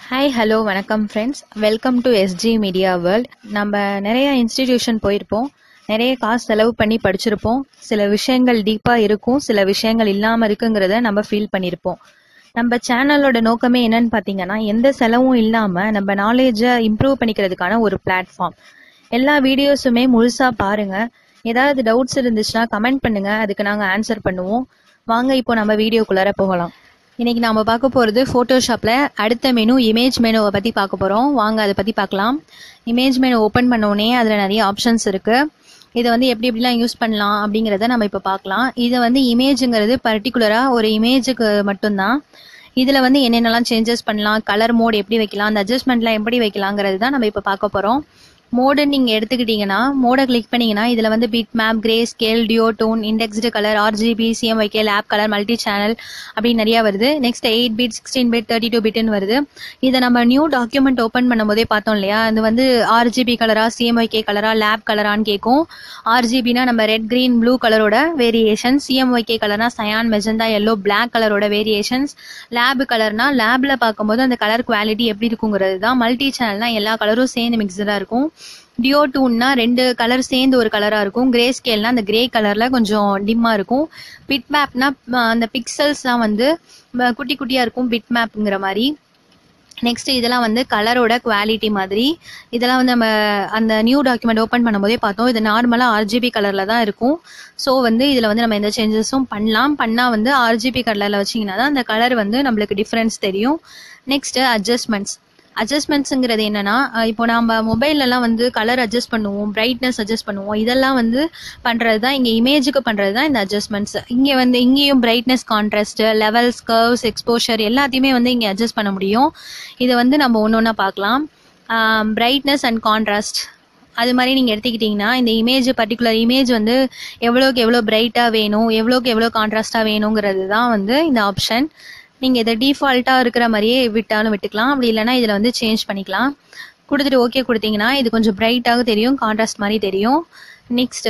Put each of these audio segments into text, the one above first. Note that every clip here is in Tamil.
ஹாய் ஹலோ வணக்கம் friends welcome to SG media world நம்ம நிறைய இன்ஸ்டிடியூஷன் போயிருப்போம் நிறைய காசு செலவு பண்ணி படிச்சிருப்போம் சில விஷயங்கள் டீப்பாக இருக்கும் சில விஷயங்கள் இல்லாமல் இருக்குங்கிறத நம்ம ஃபீல் பண்ணியிருப்போம் நம்ம சேனலோட நோக்கமே என்னன்னு பார்த்தீங்கன்னா எந்த செலவும் இல்லாமல் நம்ம நாலேஜை இம்ப்ரூவ் பண்ணிக்கிறதுக்கான ஒரு பிளாட்ஃபார்ம் எல்லா வீடியோஸுமே முழுசாக பாருங்க ஏதாவது டவுட்ஸ் இருந்துச்சுன்னா கமெண்ட் பண்ணுங்க அதுக்கு நாங்கள் ஆன்சர் பண்ணுவோம் வாங்க இப்போ நம்ம வீடியோக்குள்ளார போகலாம் இன்னைக்கு நாம பார்க்க போகிறது ஃபோட்டோஷாப்பில் அடுத்த மெனு இமேஜ் மெனுவை பற்றி பார்க்க போகிறோம் வாங்க அதை பற்றி பார்க்கலாம் இமேஜ் மெனு ஓப்பன் பண்ணோடனே அதில் நிறைய ஆப்ஷன்ஸ் இருக்குது இதை வந்து எப்படி எப்படிலாம் யூஸ் பண்ணலாம் அப்படிங்கிறத நம்ம இப்போ பார்க்கலாம் இதை வந்து இமேஜுங்கிறது பர்டிகுலராக ஒரு இமேஜுக்கு மட்டும்தான் இதில் வந்து என்னென்னலாம் சேஞ்சஸ் பண்ணலாம் கலர் மோட் எப்படி வைக்கலாம் அந்த அட்ஜஸ்ட்மெண்ட்லாம் எப்படி வைக்கலாங்கிறது தான் நம்ம இப்போ பார்க்க போகிறோம் மோடு நீங்கள் எடுத்துக்கிட்டிங்கன்னா மோடை கிளிக் பண்ணீங்கன்னா இதில் வந்து bit map grey scale duo tone indexed colour RGB CMYK lab colour multi channel அப்படின்னு நிறையா வருது next eight bit sixteen bit thirty two பிட்னு வருது இதை நம்ம நியூ டாக்குமெண்ட் ஓப்பன் பண்ணும்போதே பார்த்தோம் இல்லையா அது வந்து ஆர்ஜிபி கலரா சிஎம்ஒய்கே கலரா லேப் கலரான்னு கேட்கும் ஆர்ஜிபினா நம்ம ரெட் கிரீன் ப்ளூ கலரோட வேரியேஷன் சிஎம்ஒய்கே கலர்னா சயான் மெஜந்தா எல்லோ பிளாக் கலரோட வேரியேஷன்ஸ் லேப் கலர்னா லேப்ல பார்க்கும்போது அந்த கலர் குவாலிட்டி எப்படி இருக்குங்கிறது தான் மல்டி சேனல்னா எல்லா கலரும் சேர்ந்து மிக்சடாக இருக்கும் டியோ டூன்னா ரெண்டு கலர் சேர்ந்து ஒரு கலராக இருக்கும் கிரே ஸ்கேல்னா அந்த கிரே கலரில் கொஞ்சம் டிம்மாக இருக்கும் பிட் மேப்னா அந்த பிக்சல்ஸ்லாம் வந்து ம, குட்டி குட்டியாக இருக்கும் பிட் மேப்புங்கிற மாதிரி நெக்ஸ்ட் இதெல்லாம் வந்து கலரோட குவாலிட்டி மாதிரி இதெல்லாம் வந்து நம்ம அந்த நியூ டாக்குமெண்ட் ஓப்பன் பண்ணும்போதே பார்த்தோம் இது நார்மலாக ஆர்ஜிபி கலரில் தான் இருக்கும் ஸோ வந்து இதில் வந்து நம்ம எந்த சேஞ்சஸும் பண்ணலாம் பண்ணால் வந்து ஆர்ஜிபி கலரில் வச்சிங்கன்னா தான் அந்த கலர் வந்து நம்மளுக்கு டிஃப்ரென்ஸ் தெரியும் நெக்ஸ்ட் அட்ஜஸ்ட்மெண்ட்ஸ் அட்ஜஸ்ட்மெண்ட்ஸுங்கிறது என்னன்னா அஹ் இப்போ நம்ம மொபைல்லலாம் வந்து கலர் அட்ஜஸ்ட் பண்ணுவோம் பிரைட்னஸ் அட்ஜஸ்ட் பண்ணுவோம் இதெல்லாம் வந்து பண்ணுறது தான் இங்கே இமேஜுக்கு பண்ணுறது தான் இந்த அட்ஜஸ்ட்மெண்ட்ஸ் இங்கே வந்து இங்கேயும் brightness contrast levels curves exposure எல்லாத்தையுமே வந்து இங்கே அட்ஜஸ்ட் பண்ண முடியும் இதை வந்து நம்ம ஒன்று ஒன்றா பார்க்கலாம் பிரைட்னஸ் அண்ட் கான்ட்ராஸ்ட் அது மாதிரி நீங்கள் எடுத்துக்கிட்டிங்கன்னா இந்த இமேஜ் பர்டிகுலர் இமேஜ் வந்து எவ்வளோக்கு எவ்வளோ பிரைட்டாக வேணும் எவ்வளோக்கு எவ்வளோ கான்ட்ராஸ்ட்டாக வேணுங்கிறது தான் வந்து இந்த ஆப்ஷன் நீங்கள் இதை டிஃபால்ட்டாக இருக்கிற மாதிரியே விட்டாலும் விட்டுக்கலாம் அப்படி இல்லைன்னா இதில் வந்து சேஞ்ச் பண்ணிக்கலாம் கொடுத்துட்டு ஓகே கொடுத்தீங்கன்னா இது கொஞ்சம் பிரைட்டாக தெரியும் கான்ட்ராஸ்ட் மாதிரி தெரியும் நெக்ஸ்ட்டு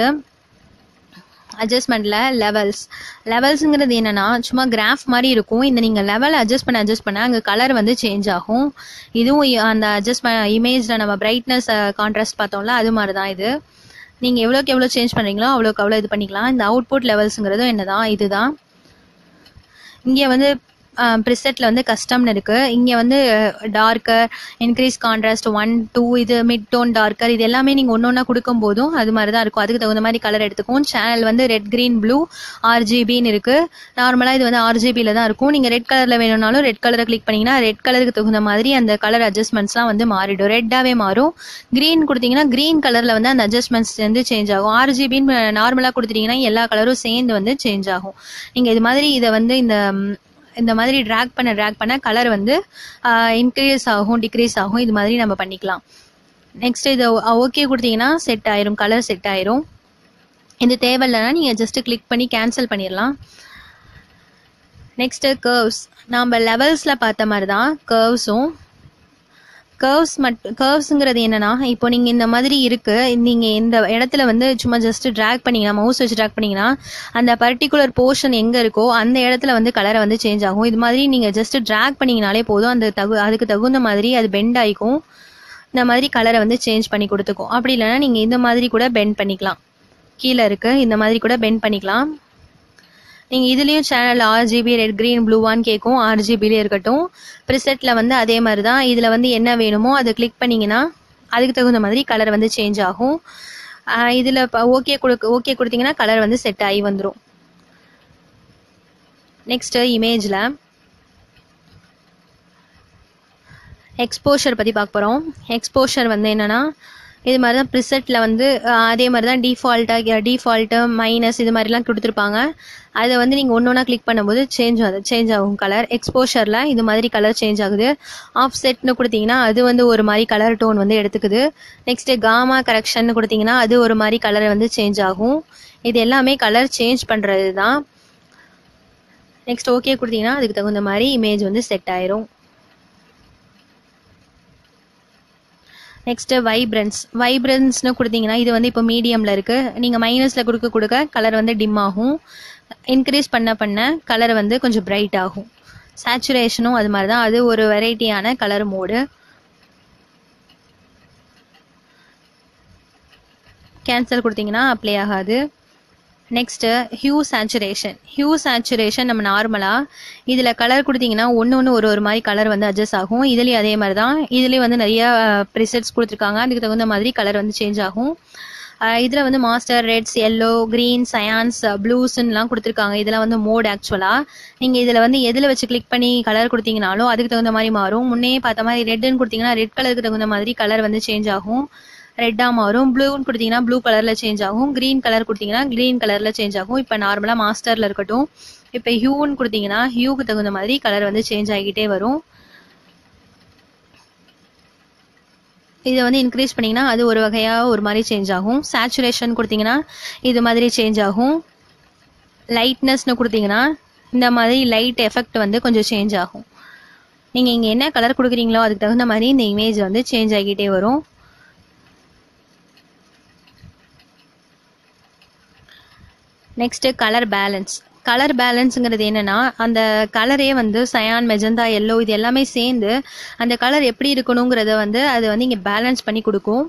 அட்ஜஸ்ட்மெண்ட்டில் லெவல்ஸ் லெவல்ஸுங்கிறது என்னன்னா சும்மா கிராஃப் மாதிரி இருக்கும் இந்த நீங்கள் லெவல் அட்ஜஸ்ட் பண்ண அட்ஜஸ்ட் பண்ண அங்கே கலர் வந்து சேஞ்ச் ஆகும் இதுவும் இ- அந்த அட்ஜஸ்ட் இமேஜில் நம்ம பிரைட்னஸ் கான்ட்ராஸ்ட் பார்த்தோம்ல அது மாதிரி தான் இது நீங்கள் எவ்வளோக்கு எவ்வளோ சேஞ்ச் பண்ணுறீங்களோ அவ்வளோக்கு அவ்வளோ இது பண்ணிக்கலாம் இந்த அவுட்புட் லெவல்ஸுங்கிறதும் என்னதான் இதுதான் இங்கே வந்து ப்ரிசெட்டில் வந்து கஸ்டம்னு இருக்குது இங்கே வந்து darker increase contrast one two இது மிட் டோன் டார்க்கர் இது எல்லாமே நீங்கள் ஒன்று ஒன்றா கொடுக்கும் போதும் அது மாதிரி தான் இருக்கும் அதுக்கு தகுந்த மாதிரி கலர் எடுத்துக்கும் சேனல் வந்து ரெட் கிரீன் ப்ளூ ஆர்ஜிபின்னு இருக்குது நார்மலாக இது வந்து ஆர்ஜிபியில் தான் இருக்கும் நீங்கள் ரெட் கலரில் வேணும்னாலும் ரெட் கலரை கிளிக் பண்ணிங்கன்னா ரெட் கலருக்கு தகுந்த மாதிரி அந்த கலர் அட்ஜஸ்ட்மெண்ட்ஸ்லாம் வந்து மாறிடும் ரெட்டாகவே மாறும் க்ரீன் கொடுத்தீங்கன்னா க்ரீன் கலரில் வந்து அந்த அட்ஜஸ்ட்மெண்ட்ஸ் வந்து சேஞ்ச் ஆகும் ஆர்ஜிபின்னு நார்மலாக கொடுத்துட்டீங்கன்னா எல்லா கலரும் சேர்ந்து வந்து சேஞ்ச் ஆகும் நீங்கள் இது மாதிரி இதை வந்து இந்த ம், இந்த மாதிரி ட்ராக் பண்ண ட்ராக் பண்ண கலர் வந்து இன்க்ரீஸ் ஆகும் டிக்ரீஸ் ஆகும் இது மாதிரி நம்ம பண்ணிக்கலாம் நெக்ஸ்ட் இது ஓகே கொடுத்தீங்கன்னா செட் ஆயிரும் கலர் செட் ஆயிரும் இது தேவையில்லைன்னா நீங்கள் ஜஸ்ட் கிளிக் பண்ணி கேன்சல் பண்ணிடலாம் நெக்ஸ்ட்டு கர்வ்ஸ் நாம் லெவல்ஸில் பார்த்த மாதிரி தான் கர்வ்ஸும் கர்வ்ஸ் மட்டும் கர்வ்ஸுங்கிறது என்னன்னா இப்போ நீங்கள் இந்த மாதிரி இருக்கு நீங்கள் இந்த இடத்துல வந்து சும்மா ஜஸ்ட் ட்ராக் பண்ணீங்கன்னா மவுஸ் வச்சு ட்ராக் பண்ணீங்கன்னா அந்த பர்டிகுலர் போர்ஷன் எங்கே இருக்கோ அந்த இடத்துல வந்து கலரை வந்து சேஞ்ச் ஆகும் இது மாதிரி நீங்கள் ஜஸ்ட் ட்ராக் பண்ணீங்கனாலே போதும் அந்த தகு அதுக்கு தகுந்த மாதிரி அது பெண்ட் ஆகிக்கும் இந்த மாதிரி கலரை வந்து சேஞ்ச் பண்ணி கொடுத்துக்கும் அப்படி இல்லைன்னா நீங்கள் இந்த மாதிரி கூட பெண்ட் பண்ணிக்கலாம் கீழே இருக்கு இந்த மாதிரி கூட பெண்ட் பண்ணிக்கலாம் நீங்கள் இதுலேயும் சேனல் ஆர்ஜிபி ரெட் க்ரீன் ப்ளூவான்னு கேட்கும் ஆர்ஜிபிலே இருக்கட்டும் ப்ரிசெட்டில் வந்து அதே மாதிரி தான் இதில் வந்து என்ன வேணுமோ அதை கிளிக் பண்ணிங்கன்னா அதுக்கு தகுந்த மாதிரி கலர் வந்து சேஞ்ச் ஆகும் இதில் ஓகே கொடுக்க ஓகே கொடுத்தீங்கன்னா கலர் வந்து செட் ஆகி வந்துடும் நெக்ஸ்ட்டு இமேஜில் எக்ஸ்போஷர் பற்றி பார்க்க போகிறோம் எக்ஸ்போஷர் வந்து என்னென்னா இது மாதிரி தான் ப்ரிசெட்டில் வந்து அஹ், அதே மாதிரி தான் டிஃபால்ட்டாக டிஃபால்ட்டு மைனஸ் இது மாதிரிலாம் கொடுத்துருப்பாங்க அதை வந்து நீங்கள் ஒன்று ஒன்றா கிளிக் பண்ணும்போது சேஞ்ச் ஆகுது சேஞ்ச் ஆகும் கலர் எக்ஸ்போஷரில் இது மாதிரி கலர் சேஞ்ச் ஆகுது ஆஃப் செட்னு கொடுத்தீங்கன்னா அது வந்து ஒரு மாதிரி கலர் டோன் வந்து எடுத்துக்குது நெக்ஸ்ட்டு காமா கரெக்ஷன் கொடுத்தீங்கன்னா அது ஒரு மாதிரி கலர் வந்து சேஞ்ச் ஆகும் இது எல்லாமே கலர் சேஞ்ச் பண்ணுறது தான் நெக்ஸ்ட் ஓகே கொடுத்தீங்கன்னா அதுக்கு தகுந்த மாதிரி இமேஜ் வந்து செட் ஆயிரும் நெக்ஸ்ட்டு வைப்ரன்ஸ் வைப்ரன்ஸ்னு கொடுத்தீங்கன்னா இது வந்து இப்போ மீடியமில் இருக்குது நீங்கள் மைனஸில் கொடுக்க கொடுக்க கலர் வந்து டிம் ஆகும் இன்க்ரீஸ் பண்ண பண்ண கலர் வந்து கொஞ்சம் பிரைட் ஆகும் சேச்சுரேஷனும் அது மாதிரி தான் அது ஒரு வெரைட்டியான கலர் மோடு கேன்சல் கொடுத்தீங்கன்னா அப்ளை ஆகாது next hue saturation hue saturation நம்ம நார்மலாக இதில் கலர் கொடுத்தீங்கன்னா ஒன்று ஒன்று ஒரு ஒரு மாதிரி கலர் வந்து அட்ஜஸ்ட் ஆகும் இதுலேயும் அதே மாதிரி தான் இதுலேயும் வந்து நிறைய ப்ரிசெட்ஸ் கொடுத்துருக்காங்க அதுக்கு தகுந்த மாதிரி கலர் வந்து சேஞ்ச் ஆகும் இதில் வந்து master reds yellow green cyans ப்ளூஸ்லாம் கொடுத்துருக்காங்க இதெல்லாம் வந்து மோட் ஆக்சுவலாக நீங்கள் இதில் வந்து எதில் வச்சு கிளிக் பண்ணி கலர் கொடுத்தீங்கனாலும் அதுக்கு தகுந்த மாதிரி மாறும் முன்னே பார்த்த மாதிரி ரெட்டுன்னு கொடுத்தீங்கன்னா ரெட் கலருக்கு தகுந்த மாதிரி கலர் வந்து சேஞ்ச் ஆகும் ரெட்டாக மாறும் ப்ளூன்னு கொடுத்தீங்கன்னா ப்ளூ கலரில் சேஞ்ச் ஆகும் க்ரீன் கலர் கொடுத்தீங்கன்னா க்ரீன் கலரில் சேஞ்ச் ஆகும் இப்போ நார்மலாக மாஸ்டரில் இருக்கட்டும் இப்போ ஹியூன்னு கொடுத்தீங்கன்னா ஹியூக்கு தகுந்த மாதிரி கலர் வந்து சேஞ்ச் ஆகிக்கிட்டே வரும் இதை வந்து இன்க்ரீஸ் பண்ணிங்கன்னா அது ஒரு வகையாக ஒரு மாதிரி சேஞ்ச் ஆகும் சேச்சுரேஷன் கொடுத்தீங்கன்னா இது மாதிரி சேஞ்ச் ஆகும் லைட்னஸ்னு கொடுத்தீங்கன்னா இந்த மாதிரி லைட் எஃபெக்ட் வந்து கொஞ்சம் சேஞ்ச் ஆகும் நீங்கள் இங்கே என்ன கலர் கொடுக்குறீங்களோ அதுக்கு தகுந்த மாதிரி இந்த இமேஜ் வந்து சேஞ்ச் ஆகிக்கிட்டே வரும் நெக்ஸ்ட்டு கலர் பேலன்ஸ் கலர் பேலன்ஸுங்கிறது என்னென்னா அந்த கலரே வந்து சயான் மெஜந்தா எல்லோ இது எல்லாமே சேர்ந்து அந்த கலர் எப்படி இருக்கணுங்கிறத வந்து அது வந்து இங்கே பேலன்ஸ் பண்ணி கொடுக்கும்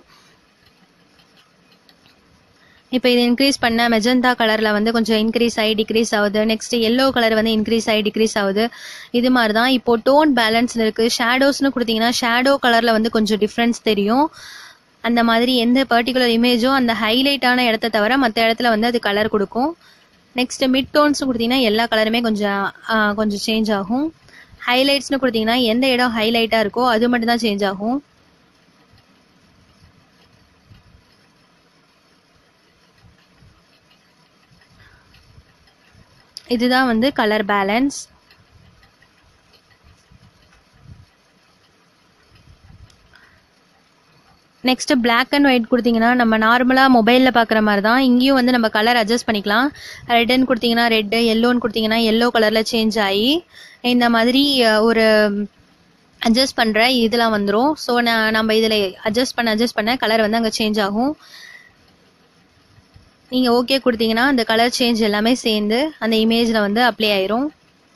இப்போ இது இன்க்ரீஸ் பண்ண மெஜந்தா கலரில் வந்து கொஞ்சம் இன்க்ரீஸ் ஆகி டிக்ரீஸ் ஆகுது நெக்ஸ்ட் எல்லோ கலர் வந்து இன்க்ரீஸ் ஆகி டிக்ரீஸ் ஆகுது இது மாதிரி தான் இப்போ டோன் பேலன்ஸ் இருக்குது ஷேடோஸ்னு கொடுத்தீங்கன்னா ஷேடோ கலரில் வந்து கொஞ்சம் டிஃப்ரென்ஸ் தெரியும் அந்த மாதிரி எந்த பர்டிகுலர் இமேஜோ அந்த ஹைலைட்டான இடத்த தவிர மற்ற இடத்துல வந்து அது கலர் கொடுக்கும் நெக்ஸ்ட் மிட் டோன்ஸ் கொடுத்தீங்கன்னா எல்லா கலருமே கொஞ்சம் கொஞ்சம் சேஞ்ச் ஆகும் ஹைலைட்ஸ்னு கொடுத்தீங்கன்னா எந்த இடம் ஹைலைட்டாக இருக்கோ அது மட்டும் தான் சேஞ்ச் ஆகும் இதுதான் வந்து colour balance next black and white கொடுத்தீங்கன்னா நம்ம நார்மலாக மொபைலில் பார்க்குற மாதிரி தான் இங்கேயும் வந்து நம்ம கலர் அட்ஜஸ்ட் பண்ணிக்கலாம் ரெட்டுன்னு கொடுத்தீங்கன்னா ரெட்டு எல்லோன்னு கொடுத்தீங்கன்னா எல்லோ கலரில் சேஞ்ச் ஆகி இந்த மாதிரி ஒரு அட்ஜஸ்ட் பண்ணுற இதெல்லாம் வந்துடும் ஸோ நான் நம்ம இதில் அட்ஜஸ்ட் பண்ண அட்ஜஸ்ட் பண்ண கலர் வந்து அங்கே சேஞ்ச் ஆகும் நீங்கள் ஓகே கொடுத்தீங்கன்னா அந்த கலர் சேஞ்ச் எல்லாமே சேர்ந்து அந்த இமேஜில் வந்து அப்ளை ஆயிரும்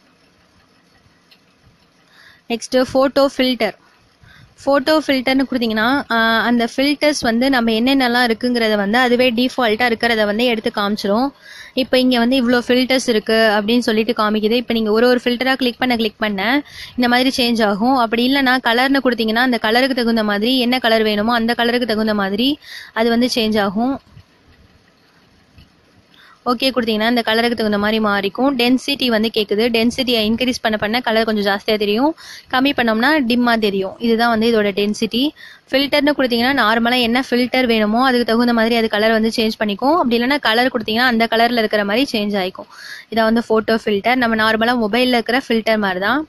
நெக்ஸ்ட்டு ஃபோட்டோ ஃபில்டர் ஃபோட்டோ ஃபில்டர்னு கொடுத்தீங்கன்னா அந்த ஃபில்டர்ஸ் வந்து நம்ம என்னென்னலாம் இருக்குங்கிறத வந்து அதுவே டிஃபால்ட்டாக இருக்கிறத வந்து எடுத்து காமிச்சிரும் இப்போ இங்கே வந்து இவ்வளோ ஃபில்டர்ஸ் இருக்குது அப்படின்னு சொல்லிட்டு காமிக்குது இப்போ நீங்கள் ஒரு ஒரு ஃபில்டராக கிளிக் பண்ண கிளிக் பண்ண இந்த மாதிரி சேஞ்ச் ஆகும் அப்படி இல்லைனா கலர்னு கொடுத்தீங்கன்னா அந்த கலருக்கு தகுந்த மாதிரி என்ன கலர் வேணுமோ அந்த கலருக்கு தகுந்த மாதிரி அது வந்து சேஞ்ச் ஆகும் ஓகே கொடுத்தீங்கன்னா இந்த கலருக்கு தகுந்த மாதிரி மாறிக்கும் டென்சிட்டி வந்து கேட்குது டென்சிட்டியை இன்க்ரீஸ் பண்ண பண்ண கலர் கொஞ்சம் ஜாஸ்தியாக தெரியும் கம்மி பண்ணோம்னா டிம்மாக தெரியும் இதுதான் வந்து இதோட டென்சிட்டி ஃபில்டர்னு கொடுத்தீங்கன்னா நார்மலாக என்ன ஃபில்டர் வேணுமோ அதுக்கு தகுந்த மாதிரி அது கலர் வந்து சேஞ்ச் பண்ணிக்கும் அப்படி இல்லைனா கலர் கொடுத்தீங்கன்னா அந்த கலரில் இருக்கிற மாதிரி சேஞ்ச் ஆகிக்கும் இதான் வந்து ஃபோட்டோ ஃபில்டர் நம்ம நார்மலாக மொபைலில் இருக்கிற ஃபில்டர் மாதிரி தான்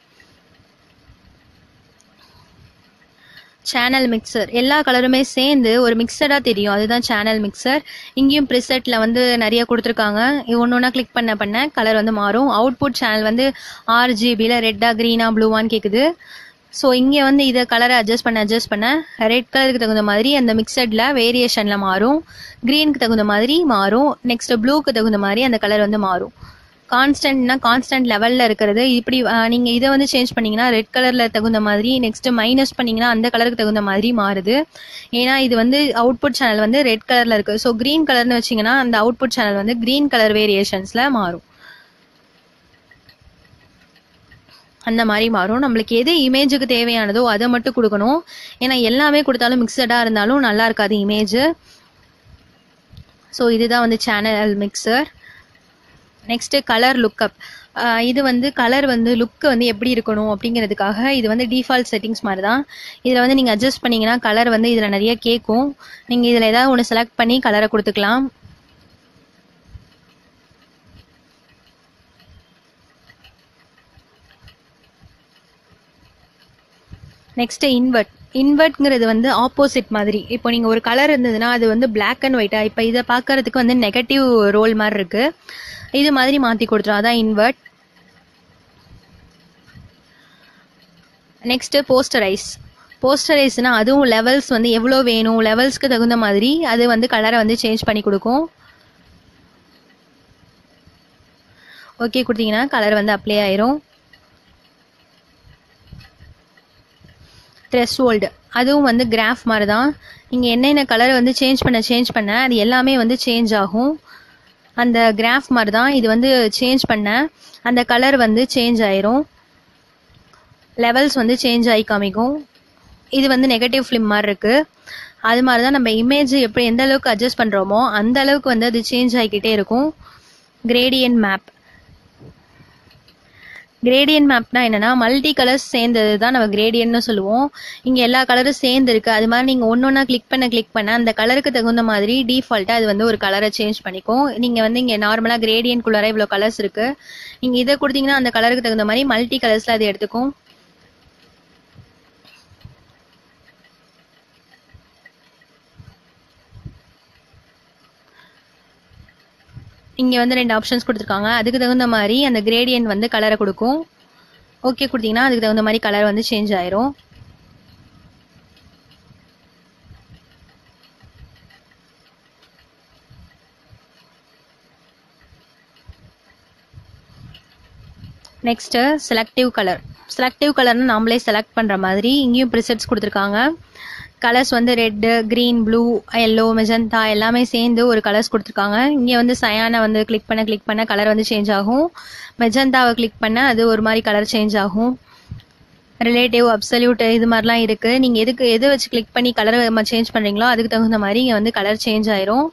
சேனல் மிக்சர் எல்லா கலருமே சேர்ந்து ஒரு மிக்சடாக தெரியும் அதுதான் சேனல் மிக்சர் இங்கேயும் ப்ரிசெட்டில் வந்து நிறைய கொடுத்துருக்காங்க ஒன்று ஒன்றா கிளிக் பண்ண பண்ண கலர் வந்து மாறும் அவுட்புட் சேனல் வந்து ஆர்ஜிபியில் ரெட்டாக க்ரீனாக ப்ளூவான்னு கேட்குது ஸோ இங்கே வந்து இதை கலரை அட்ஜஸ்ட் பண்ண அட்ஜஸ்ட் பண்ண ரெட் கலருக்கு தகுந்த மாதிரி அந்த மிக்சடில் வேரியேஷனில் மாறும் க்ரீனுக்கு தகுந்த மாதிரி மாறும் நெக்ஸ்ட் ப்ளூக்கு தகுந்த மாதிரி அந்த கலர் வந்து மாறும் கான்ஸ்டன்ட்னா கான்ஸ்டன்ட் லெவலில் இருக்கிறது இப்படி நீங்கள் இதை வந்து சேஞ்ச் பண்ணிங்கன்னா ரெட் கலரில் தகுந்த மாதிரி நெக்ஸ்ட் மைனஸ் பண்ணிங்கன்னா அந்த கலருக்கு தகுந்த மாதிரி மாறுது ஏன்னா இது வந்து அவுட்புட் சேனல் வந்து ரெட் கலரில் இருக்குது ஸோ க்ரீன் கலர்னு வச்சிங்கன்னா அந்த அவுட்புட் சேனல் வந்து க்ரீன் கலர் வேரியேஷன்ஸில் மாறும் அந்த மாதிரி மாறும் நம்மளுக்கு எது இமேஜுக்கு தேவையானதோ அதை மட்டும் கொடுக்கணும் ஏன்னா எல்லாமே கொடுத்தாலும் மிக்சடாக இருந்தாலும் நல்லா இருக்காது இமேஜ் ஸோ இதுதான் வந்து channel mixer next colour lookup இது வந்து கலர் வந்து லுக்கு வந்து எப்படி இருக்கணும் அப்படிங்கிறதுக்காக இது வந்து டிஃபால்ட் செட்டிங்ஸ் மாதிரி தான் இதில் வந்து நீங்கள் அட்ஜஸ்ட் பண்ணிங்கன்னா கலர் வந்து இதில் நிறைய கேட்கும் நீங்கள் இதில் ஏதாவது ஒன்று செலக்ட் பண்ணி கலரை கொடுத்துக்கலாம் நெக்ஸ்ட்டு இன்வெர்ட் இன்வெர்ட்ங்கிறது வந்து ஆப்போசிட் மாதிரி இப்போ நீங்கள் ஒரு கலர் இருந்ததுன்னா அது வந்து பிளாக் அண்ட் ஒயிட்டாக இப்போ இதை பார்க்கறதுக்கு வந்து நெகட்டிவ் ரோல் மாதிரி இருக்குது இது மாதிரி மாற்றி கொடுத்துரும் அதான் இன்வெர்ட் நெக்ஸ்ட்டு போஸ்டரைஸ் போஸ்டரைஸ்னா அதுவும் லெவல்ஸ் வந்து எவ்வளோ வேணும் லெவல்ஸ்க்கு தகுந்த மாதிரி அது வந்து கலரை வந்து சேஞ்ச் பண்ணி கொடுக்கும் ஓகே கொடுத்தீங்கன்னா கலர் வந்து அப்ளை ஆயிரும் த்ரெஷ்ஹோல்டு அதுவும் வந்து கிராஃப் மாதிரி தான் நீங்கள் என்னென்ன கலர் வந்து சேஞ்ச் பண்ண சேஞ்ச் பண்ண அது எல்லாமே வந்து சேஞ்ச் ஆகும் அந்த கிராஃப் மாதிரி தான் இது வந்து சேஞ்ச் பண்ண அந்த கலர் வந்து சேஞ்ச் ஆயிரும் லெவல்ஸ் வந்து சேஞ்ச் ஆகி காமிக்கும் இது வந்து நெகட்டிவ் ஃபிலிம் மாதிரி இருக்கு அது மாதிரி தான் நம்ம இமேஜ் எப்படி எந்த அளவுக்கு அட்ஜஸ்ட் பண்ணுறோமோ அந்த அளவுக்கு வந்து அது சேஞ்ச் ஆகிக்கிட்டே இருக்கும் கிரேடியன்ட் மேப் கிரேடியன்ட் மேப்னா என்னன்னா மல்டி கலர்ஸ் சேர்ந்தது தான் நம்ம கிரேடியன்ட்னு சொல்லுவோம் இங்கே எல்லா கலரும் சேர்ந்து இருக்கு அது மாதிரி நீங்கள் ஒன்று ஒன்றா கிளிக் பண்ண கிளிக் பண்ண அந்த கலருக்கு தகுந்த மாதிரி டிஃபால்ட்டாக அது வந்து ஒரு கலரை சேஞ்ச் பண்ணிக்கும் நீங்கள் வந்து இங்கே நார்மலாக கிரேடியன்ட் குள்ளார இவ்வளோ கலர்ஸ் இருக்கு நீங்கள் இதை கொடுத்தீங்கன்னா அந்த கலருக்கு தகுந்த மாதிரி மல்டி கலர்ஸில் அது எடுத்துக்கும் இங்கே வந்து ரெண்டு ஆப்ஷன்ஸ் கொடுத்துருக்காங்க அதுக்கு தகுந்த மாதிரி அந்த கிரேடியன்ட் வந்து கலரை கொடுக்கும் ஓகே கொடுத்தீங்கன்னா அதுக்கு தகுந்த மாதிரி கலர் வந்து சேஞ்ச் ஆயிரும் நெக்ஸ்ட்டு செலக்டிவ் கலர் செலக்டிவ் கலர்னு நாமளே செலக்ட் பண்ணுற மாதிரி இங்கேயும் ப்ரிசெட்ஸ் கொடுத்துருக்காங்க கலர்ஸ் வந்து red green blue yellow magenta எல்லாமே சேர்ந்து ஒரு கலர்ஸ் கொடுத்துருக்காங்க இங்கே வந்து சயானை வந்து கிளிக் பண்ண கிளிக் பண்ண கலர் வந்து சேஞ்ச் ஆகும் மெஜந்தாவை கிளிக் பண்ண அது ஒரு மாதிரி கலர் சேஞ்ச் ஆகும் ரிலேட்டிவ் அப்சல்யூட் இது மாதிரிலாம் இருக்குது நீங்கள் எதுக்கு எது வச்சு கிளிக் பண்ணி கலர் சேஞ்ச் பண்ணுறீங்களோ அதுக்கு தகுந்த மாதிரி இங்கே வந்து கலர் சேஞ்ச் ஆயிரும்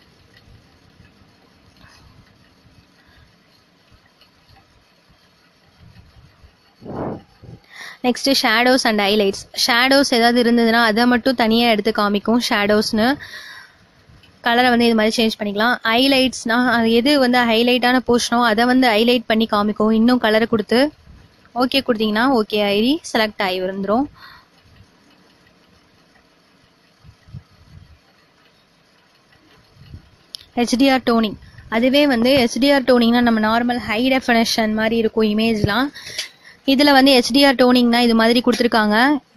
next shadows and highlights shadows ஏதாவது இருந்ததுன்னா அதை மட்டும் தனியாக எடுத்து காமிக்கும் ஷேடோஸ்னு கலரை வந்து இது மாதிரி சேஞ்ச் பண்ணிக்கலாம் ஹைலைட்ஸ்னா அது எது வந்து ஹைலைட்டான போர்ஷனோ அதை வந்து ஹைலைட் பண்ணி காமிக்கும் இன்னும் கலரை கொடுத்து ஓகே கொடுத்தீங்கன்னா ஓகே ஆயிரி செலக்ட் ஆகி வந்துடும் ஹெச்டிஆர் டோனிங் அதுவே வந்து ஹெச்டிஆர் டோனிங்னா நம்ம நார்மல் ஹை டெஃபினேஷன் மாதிரி இருக்கும் இமேஜ்லாம் இதில் வந்து ஹெச்டிஆர் டோனிங்னா இது மாதிரி கொடுத்துருக்காங்க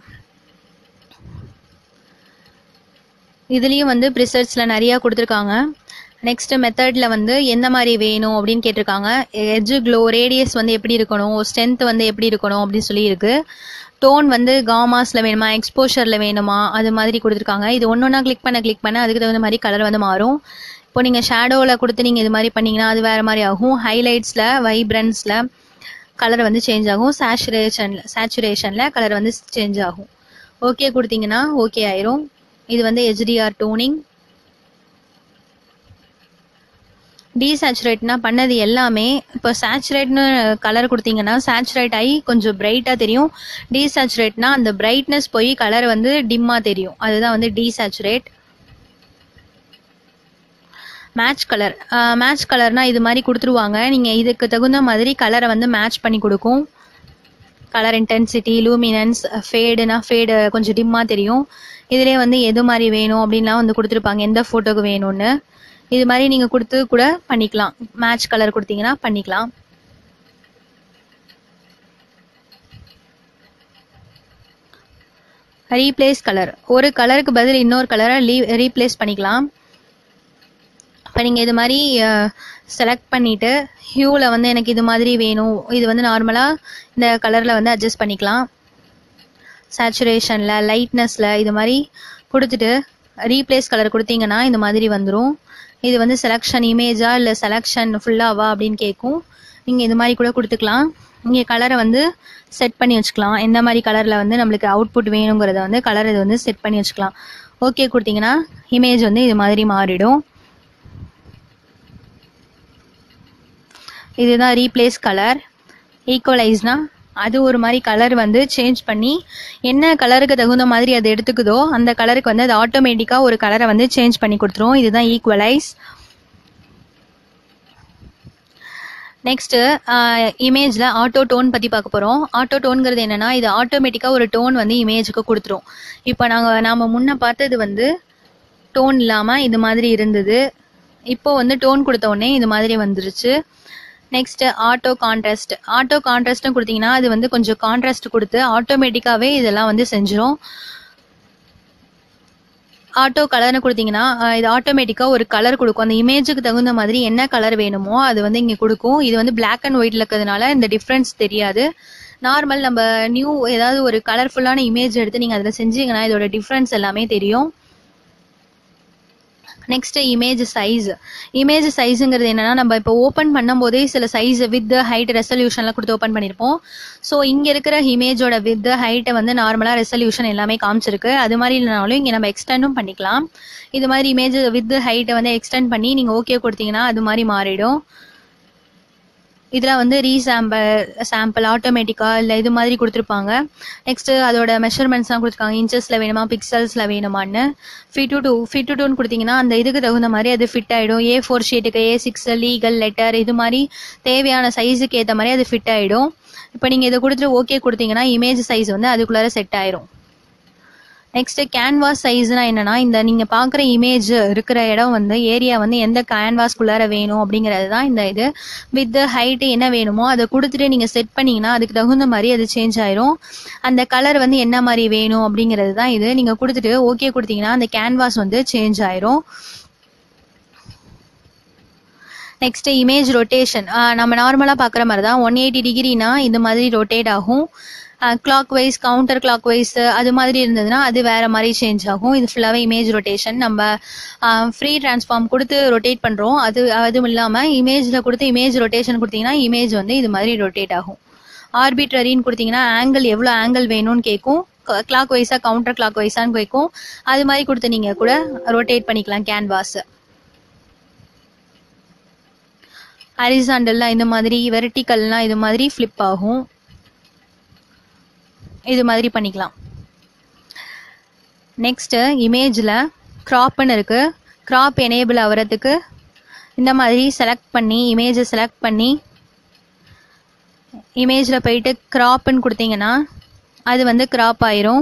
இதுலேயும் வந்து ப்ரிசர்ச்சில் நிறையா கொடுத்துருக்காங்க நெக்ஸ்ட் மெத்தடில் வந்து எந்த மாதிரி வேணும் அப்படின்னு கேட்டிருக்காங்க எட்ஜு க்ளோ ரேடியஸ் வந்து எப்படி இருக்கணும் ஸ்ட்ரென்த் வந்து எப்படி இருக்கணும் அப்படின்னு சொல்லி இருக்கு டோன் வந்து காமாஸில் வேணுமா எக்ஸ்போஷரில் வேணுமா அது மாதிரி கொடுத்துருக்காங்க இது ஒன்று ஒன்றா கிளிக் பண்ண கிளிக் பண்ண அதுக்கு தகுந்த மாதிரி கலர் வந்து மாறும் இப்போ நீங்கள் ஷேடோவில் கொடுத்து நீங்கள் இது மாதிரி பண்ணீங்கன்னா அது வேறு மாதிரி ஆகும் ஹைலைட்ஸில் வைப்ரன்ஸில் கலர் வந்து சேஞ்ச் ஆகும் சேச்சுரேஷனில் சேச்சுரேஷனில் கலர் வந்து சேஞ்ச் ஆகும் ஓகே கொடுத்தீங்கன்னா ஓகே ஆயிரும் இது வந்து ஹெச்டிஆர் டோனிங் டீசேச்சுரேட்னா பண்ணது எல்லாமே இப்போ சேச்சுரேட்னு கலர் கொடுத்தீங்கன்னா சேச்சுரேட் ஆகி கொஞ்சம் பிரைட்டாக தெரியும் டீசேச்சுரேட்னா அந்த பிரைட்னஸ் போய் கலர் வந்து டிம்மாக தெரியும் அதுதான் வந்து டீசேச்சுரேட் மேட்ச் கலர் மேட்ச் கலர்னா இது மாதிரி கொடுத்துருவாங்க நீங்கள் இதுக்கு தகுந்த மாதிரி கலரை வந்து மேட்ச் பண்ணி கொடுக்கும் கலர் இன்டென்சிட்டி லூமினன்ஸ் ஃபேடுனா ஃபேடு கொஞ்சம் டிம்மாக தெரியும் இதிலே வந்து எது மாதிரி வேணும் அப்படின்லாம் வந்து கொடுத்துருப்பாங்க எந்த ஃபோட்டோக்கு வேணும்னு இது மாதிரி நீங்கள் கொடுத்து கூட பண்ணிக்கலாம் மேட்ச் கலர் கொடுத்தீங்கன்னா பண்ணிக்கலாம் ரீப்ளேஸ் கலர் ஒரு கலருக்கு பதில் இன்னொரு கலரை லீ ரீப்ளேஸ் பண்ணிக்கலாம் இப்போ நீங்கள் இது மாதிரி செலக்ட் பண்ணிவிட்டு ஹியூவில் வந்து எனக்கு இது மாதிரி வேணும் இது வந்து நார்மலாக இந்த கலரில் வந்து அட்ஜஸ்ட் பண்ணிக்கலாம் சேச்சுரேஷனில் லைட்னஸில் இது மாதிரி கொடுத்துட்டு ரீப்ளேஸ் கலர் கொடுத்தீங்கன்னா இந்த மாதிரி வந்துடும் இது வந்து செலெக்ஷன் இமேஜா இல்லை செலெக்ஷன் ஃபுல்லாவா அப்படின்னு கேட்கும் நீங்கள் இது மாதிரி கூட கொடுத்துக்கலாம் இங்கே கலரை வந்து செட் பண்ணி வச்சுக்கலாம் எந்த மாதிரி கலரில் வந்து நம்மளுக்கு அவுட்புட் வேணுங்கிறத வந்து கலர் இது வந்து செட் பண்ணி வச்சுக்கலாம் ஓகே கொடுத்தீங்கன்னா இமேஜ் வந்து இது மாதிரி மாறிடும் இதுதான் ரீப்ளேஸ் கலர் ஈக்குவலைஸ்னா அது ஒரு மாதிரி கலர் வந்து சேஞ்ச் பண்ணி என்ன கலருக்கு தகுந்த மாதிரி அது எடுத்துக்குதோ அந்த கலருக்கு வந்து அது ஆட்டோமேட்டிக்காக ஒரு கலரை வந்து சேஞ்ச் பண்ணி கொடுத்துரும் இதுதான் ஈக்குவலைஸ் நெக்ஸ்ட்டு இமேஜில் ஆட்டோ டோன் பற்றி பார்க்க போகிறோம் ஆட்டோ டோன்கிறது என்னென்னா இது ஆட்டோமேட்டிக்காக ஒரு டோன் வந்து இமேஜுக்கு கொடுத்துரும் இப்போ நாங்கள் நாம் முன்ன பார்த்தது வந்து டோன் இல்லாமல் இது மாதிரி இருந்தது இப்போ வந்து டோன் கொடுத்த உடனே இது மாதிரி வந்துருச்சு நெக்ஸ்ட் ஆட்டோ கான்ட்ராஸ்ட் ஆட்டோ கான்ட்ராஸ்ட்டும் கொடுத்தீங்கன்னா அது வந்து கொஞ்சம் கான்ட்ராஸ்ட் கொடுத்து ஆட்டோமேட்டிக்காவே இதெல்லாம் வந்து செஞ்சிரும் ஆட்டோ கலர்னு கொடுத்தீங்கன்னா அஹ், இது ஆட்டோமேட்டிக்காக ஒரு கலர் கொடுக்கும் அந்த இமேஜுக்கு தகுந்த மாதிரி என்ன கலர் வேணுமோ அது வந்து இங்கே கொடுக்கும் இது வந்து Black அண்ட் ஒயிட்ல இருக்கிறதுனால இந்த டிஃப்ரென்ஸ் தெரியாது நார்மல் நம்ம நியூ ஏதாவது ஒரு கலர்ஃபுல்லான இமேஜ் எடுத்து நீங்கள் அதில் செஞ்சீங்கன்னா இதோட டிஃப்ரென்ஸ் எல்லாமே தெரியும் நெக்ஸ்ட் இமேஜ் சைஸ் இமேஜ் சைஸுங்கிறது என்னன்னா நம்ம இப்போ ஓப்பன் பண்ணும்போதே சில சைஸ் வித் ஹைட் ரெசல்யூஷன்லாம் கொடுத்து ஓப்பன் பண்ணியிருப்போம் ஸோ இங்கே இருக்கிற இமேஜோட வித் ஹைட்டை வந்து நார்மலாக ரெசல்யூஷன் எல்லாமே காமிச்சிருக்கு அது மாதிரி இல்லைனாலும் இங்கே நம்ம எக்ஸ்டெண்டும் பண்ணிக்கலாம் இது மாதிரி இமேஜ் வித் ஹைட்டை வந்து எக்ஸ்டெண்ட் பண்ணி நீங்கள் ஓகே கொடுத்தீங்கன்னா அது மாதிரி மாறிடும் இதில் வந்து ரீசாம்பிள் சாம்பிள் ஆட்டோமேட்டிக்காக இல்லை இது மாதிரி கொடுத்துருப்பாங்க நெக்ஸ்ட்டு அதோட மெஷர்மெண்ட்ஸ்லாம் கொடுத்துருக்காங்க இன்ச்சஸில் வேணுமா பிக்சல்ஸில் வேணுமான்னு fit to two fit to டூன்னு கொடுத்தீங்கன்னா அந்த இதுக்கு தகுந்த மாதிரி அது ஃபிட் ஆகிடும் ஏ ஃபோர் ஷீட்டுக்கு ஏ சிக்ஸ் லீகல் லெட்டர் இது மாதிரி தேவையான சைஸுக்கு ஏற்ற மாதிரி அது ஃபிட் ஆகிடும் இப்போ நீங்கள் இதை கொடுத்துட்டு ஓகே கொடுத்தீங்கன்னா இமேஜ் சைஸ் வந்து அதுக்குள்ளார செட் ஆயிரும் நெக்ஸ்ட் கேன்வாஸ் சைஸ்னா என்னன்னா இந்த நீங்க பாக்குற இமேஜ் இருக்கிற இடம் வந்து ஏரியா வந்து எந்த கேன்வாஸ்குள்ளார வேணும் அப்படிங்கிறது தான் இந்த இது வித் ஹைட் என்ன வேணுமோ அதை கொடுத்துட்டு நீங்க செட் பண்ணீங்கன்னா அதுக்கு தகுந்த மாதிரி அது சேஞ்ச் ஆயிரும் அந்த கலர் வந்து என்ன மாதிரி வேணும் அப்படிங்கிறது தான் இது நீங்க கொடுத்துட்டு ஓகே கொடுத்தீங்கன்னா அந்த கேன்வாஸ் வந்து சேஞ்ச் ஆயிரும் நெக்ஸ்ட் இமேஜ் ரொட்டேஷன் நம்ம நார்மலாக பார்க்குற மாதிரி தான் ஒன் எயிட்டி டிகிரினா இந்த மாதிரி ரொட்டேட் ஆகும் clockwise counterclockwise அது மாதிரி இருந்ததுன்னா அது வேற மாதிரி சேஞ்ச் ஆகும் இது ஃபுல்லாகவே இமேஜ் ரொட்டேஷன் நம்ம ஃப்ரீ டிரான்ஸ்ஃபார்ம் கொடுத்து ரொட்டேட் பண்ணுறோம் அது அதுவும் இல்லாமல் இமேஜில் கொடுத்து இமேஜ் ரொட்டேஷன் கொடுத்தீங்கன்னா இமேஜ் வந்து இது மாதிரி ரொட்டேட் ஆகும் ஆர்பிட்ரரின்னு கொடுத்தீங்கன்னா ஆங்கிள் எவ்வளோ ஆங்கிள் வேணும்னு கேட்கும் கிளாக் வைஸாக கவுண்டர் கிளாக் வைஸான்னு கேட்கும் அது மாதிரி கொடுத்து நீங்கள் கூட ரொட்டேட் பண்ணிக்கலாம் கேன்வாஸ் ஹரிசாண்டல்லாம் இந்த மாதிரி வெர்டிக்கல்லாம் இது மாதிரி ஃப்ளிப் ஆகும் இது மாதிரி பண்ணிக்கலாம் நெக்ஸ்ட்டு இமேஜில் க்ராப்னு இருக்குது க்ராப் எனேபிள் ஆகிறதுக்கு இந்த மாதிரி செலக்ட் பண்ணி இமேஜை செலக்ட் பண்ணி இமேஜில் போயிட்டு க்ராப்னு கொடுத்தீங்கன்னா அது வந்து க்ராப் ஆயிரும்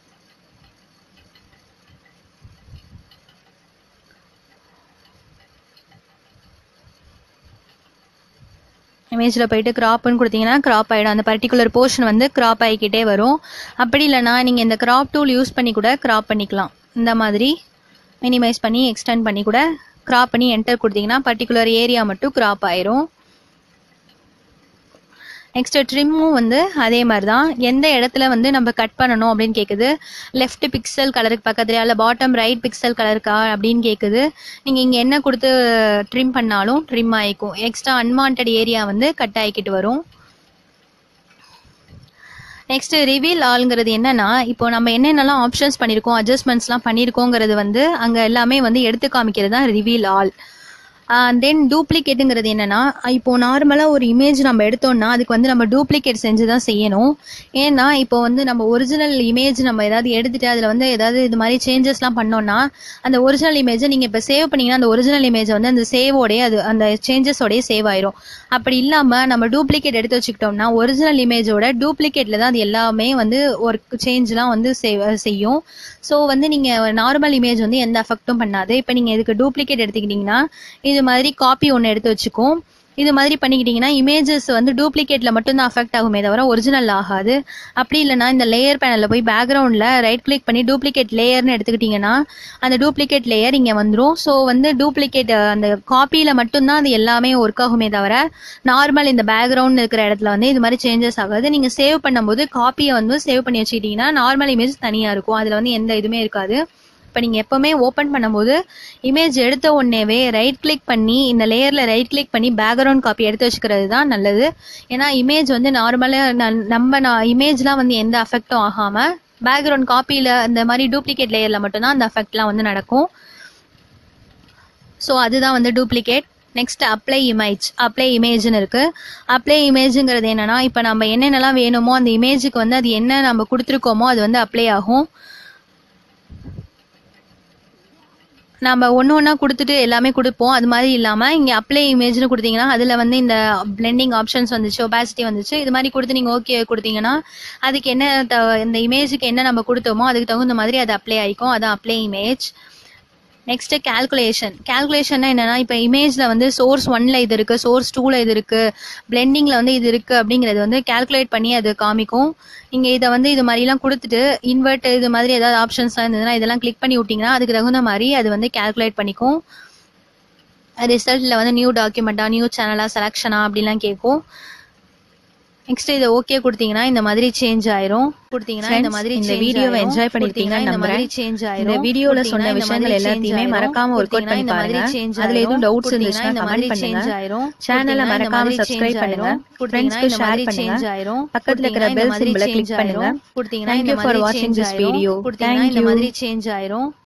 இமேஜில் போயிட்டு க்ராப்னு கொடுத்தீங்கன்னா க்ராப் ஆகிடும் அந்த பர்டிகுலர் போர்ஷன் வந்து க்ராப் ஆகிக்கிட்டே வரும் அப்படி இல்லைனா நீங்கள் இந்த க்ராப் டூல் யூஸ் பண்ணி கூட க்ராப் பண்ணிக்கலாம் இந்த மாதிரி மினிமைஸ் பண்ணி எக்ஸ்டெண்ட் பண்ணி கூட க்ராப் பண்ணி என்டர் கொடுத்தீங்கன்னா பர்டிகுலர் ஏரியா மட்டும் க்ராப் ஆயிரும் நெக்ஸ்ட் ட்ரிம்மும் வந்து அதே மாதிரி தான் எந்த இடத்துல வந்து நம்ம கட் பண்ணணும் அப்படின்னு கேட்குது லெஃப்ட் பிக்சல் கலருக்கு பக்கத்துலையா இல்லை பாட்டம் ரைட் பிக்சல் கலருக்கா அப்படின்னு கேட்குது நீங்கள் இங்கே என்ன கொடுத்து ட்ரிம் பண்ணாலும் ட்ரிம் ஆகிக்கும் எக்ஸ்ட்ரா அன்வான்ட் ஏரியா வந்து கட் ஆகிக்கிட்டு வரும் நெக்ஸ்ட் ரிவீல் ஆளுங்கிறது என்னன்னா இப்போ நம்ம என்னென்னலாம் ஆப்ஷன்ஸ் பண்ணியிருக்கோம் அட்ஜஸ்ட்மெண்ட்ஸ்லாம் பண்ணியிருக்கோங்கிறது வந்து அங்கே எல்லாமே வந்து எடுத்து காமிக்கிறது தான் ரிவீல் ஆல் தென் டூப்ளிகேட்டுங்கிறது என்னன்னா இப்போ நார்மலாக ஒரு இமேஜ் நம்ம எடுத்தோம்னா அதுக்கு வந்து நம்ம டூப்ளிகேட் செஞ்சு தான் செய்யணும் ஏன்னா இப்போ வந்து நம்ம ஒரிஜினல் இமேஜ் நம்ம ஏதாவது எடுத்துட்டு அதில் வந்து ஏதாவது இது மாதிரி சேஞ்சஸ்லாம் பண்ணோம்னா அந்த ஒரிஜினல் இமேஜை நீங்கள் இப்போ சேவ் பண்ணீங்கன்னா அந்த ஒரிஜினல் இமேஜ் வந்து அந்த சேவோடய அது அந்த சேஞ்சஸோடய சேவ் ஆயிரும் அப்படி இல்லாமல் நம்ம டூப்ளிகேட் எடுத்து வச்சுக்கிட்டோம்னா ஒரிஜினல் இமேஜோட டூப்ளிகேட்டில் தான் அது எல்லாமே வந்து ஒர்க் சேஞ்ச்லாம் வந்து செய்யும் ஸோ வந்து நீங்கள் நார்மல் இமேஜ் வந்து எந்த அஃபெக்டும் பண்ணாது இப்போ நீங்கள் இதுக்கு டூப்ளிகேட் எடுத்துக்கிட்டிங்கன்னா இது மாதிரி காப்பி ஒன்று எடுத்து வச்சுக்கும் இது மாதிரி பண்ணிக்கிட்டீங்கன்னா இமேஜஸ் வந்து டூப்ளிகேட்ல மட்டும்தான் அஃபெக்ட் ஆகுமே தவிர ஒரிஜினல் ஆகாது அப்படி இல்லைனா இந்த லேயர் பேனலில் போய் பேக்ரவுண்டில் ரைட் கிளிக் பண்ணி டூப்ளிகேட் லேயர்னு எடுத்துக்கிட்டிங்கன்னா அந்த டூப்ளிகேட் லேயர் இங்கே வந்துடும் ஸோ வந்து டூப்ளிகேட் அந்த காப்பியில் மட்டும்தான் அது எல்லாமே ஒர்க் ஆகுமே தவிர நார்மல் இந்த பேக்ரவுண்ட் இருக்கிற இடத்துல வந்து இது மாதிரி சேஞ்சஸ் ஆகாது நீங்கள் சேவ் பண்ணும்போது காப்பியை வந்து சேவ் பண்ணி வச்சுக்கிட்டிங்கன்னா நார்மல் இமேஜ் தனியாக இருக்கும் அதில் வந்து எந்த இதுவுமே இருக்காது இப்போ நீங்கள் எப்போவுமே ஓப்பன் பண்ணும்போது இமேஜ் எடுத்த உடனேவே ரைட் கிளிக் பண்ணி இந்த லேயரில் ரைட் கிளிக் பண்ணி பேக்ரவுண்ட் காப்பி எடுத்து வச்சுக்கிறது தான் நல்லது ஏன்னா இமேஜ் வந்து நார்மலாக நம்ம நான் இமேஜ்லாம் வந்து எந்த அஃபெக்டும் ஆகாமல் பேக்ரவுண்ட் காப்பியில் இந்த மாதிரி டூப்ளிகேட் லேயரில் மட்டும்தான் அந்த அஃபெக்ட்லாம் வந்து நடக்கும் ஸோ அதுதான் வந்து duplicate next apply image apply இமேஜ்னு இருக்கு அப்ளை இமேஜுங்கிறது என்னன்னா இப்போ நம்ம என்னென்னலாம் வேணுமோ அந்த இமேஜுக்கு வந்து அது என்ன நம்ம கொடுத்துருக்கோமோ அது வந்து அப்ளை ஆகும் நம்ம ஒன்று ஒன்றா கொடுத்துட்டு எல்லாமே கொடுப்போம் அது மாதிரி இல்லாமல் இங்கே அப்ளை இமேஜ்னு கொடுத்தீங்கன்னா அதில் வந்து இந்த பிளெண்டிங் ஆப்ஷன்ஸ் வந்துச்சு ஒபாசிட்டி வந்துச்சு இது மாதிரி கொடுத்து நீங்கள் ஓகே கொடுத்தீங்கன்னா அதுக்கு என்ன த இந்த இமேஜுக்கு என்ன நம்ம கொடுத்தோமோ அதுக்கு தகுந்த மாதிரி அது அப்ளை ஆகிக்கும் அதான் அப்ளை இமேஜ் நெக்ஸ்ட் கேல்குலேஷன் கேல்குலேஷன்னா என்னன்னா இப்போ இமேஜ்ல வந்து சோர்ஸ் ஒன்ல இது இருக்கு சோர்ஸ் டூல இது இருக்கு பிளெண்டிங்ல வந்து இது இருக்கு அப்படிங்கிறது வந்து கால்குலேட் பண்ணி அது காமிக்கும் நீங்க இதை வந்து இது மாதிரிலாம் கொடுத்துட்டு இன்வெர்ட் இது மாதிரி ஏதாவது ஆப்ஷன்ஸ்லாம் இருந்ததுன்னா இதெல்லாம் கிளிக் பண்ணி விட்டீங்கன்னா அதுக்கு தகுந்த மாதிரி அது வந்து கால்குலேட் பண்ணிக்கும் ரிசல்ட்ல வந்து நியூ டாக்குமெண்டா நியூ சேனலா செலக்ஷனா அப்படிலாம் கேட்கும் நெக்ஸ்ட் இதை ஓகே கொடுத்தீங்கன்னா இந்த மாதிரி சேஞ்ச் ஆயிரும் கொடுத்தீங்கன்னா இந்த Friends, மாதிரி இந்த change வீடியோவை ஆயிரும். enjoy பண்ணிருப்பீங்கன்னு கொடுத்தீங்கன்னா இந்த நம்புறேன். மாதிரி change ஆயிரும். இந்த வீடியோல கொடுத்தீங்கன்னா சொன்ன இந்த விஷயங்கள் மாதிரி எல்லாத்தையுமே change மறக்காம ஆயிரும். work out பண்ணி கொடுத்தீங்கன்னா இந்த மாதிரி பாருங்க. change அதுல எதுவும் ஆயிரும். doubts கொடுத்தீங்கன்னா இருந்துச்சுன்னா இந்த comment மாதிரி பண்ணுங்க. change ஆயிரும். Channel அ கொடுத்தீங்கன்னா இந்த மறக்காம மாதிரி subscribe change பண்ணுங்க. ஆயிரும். Friends க்கு கொடுத்தீங்கன்னா இந்த share மாதிரி பண்ணுங்க. change ஆயிரும். பக்கத்துல இருக்கிற கொடுத்தீங்கன்னா இந்த bell மாதிரி symbol-அ click change பண்ணுங்க. ஆயிரும். கொடுத்தீங்கன்னா Thank இந்த you for மாதிரி watching change this ஆயிரும். video. கொடுத்தீங்கன்னா Thank இந்த you. மாதிரி சேஞ்ச் ஆயிரும்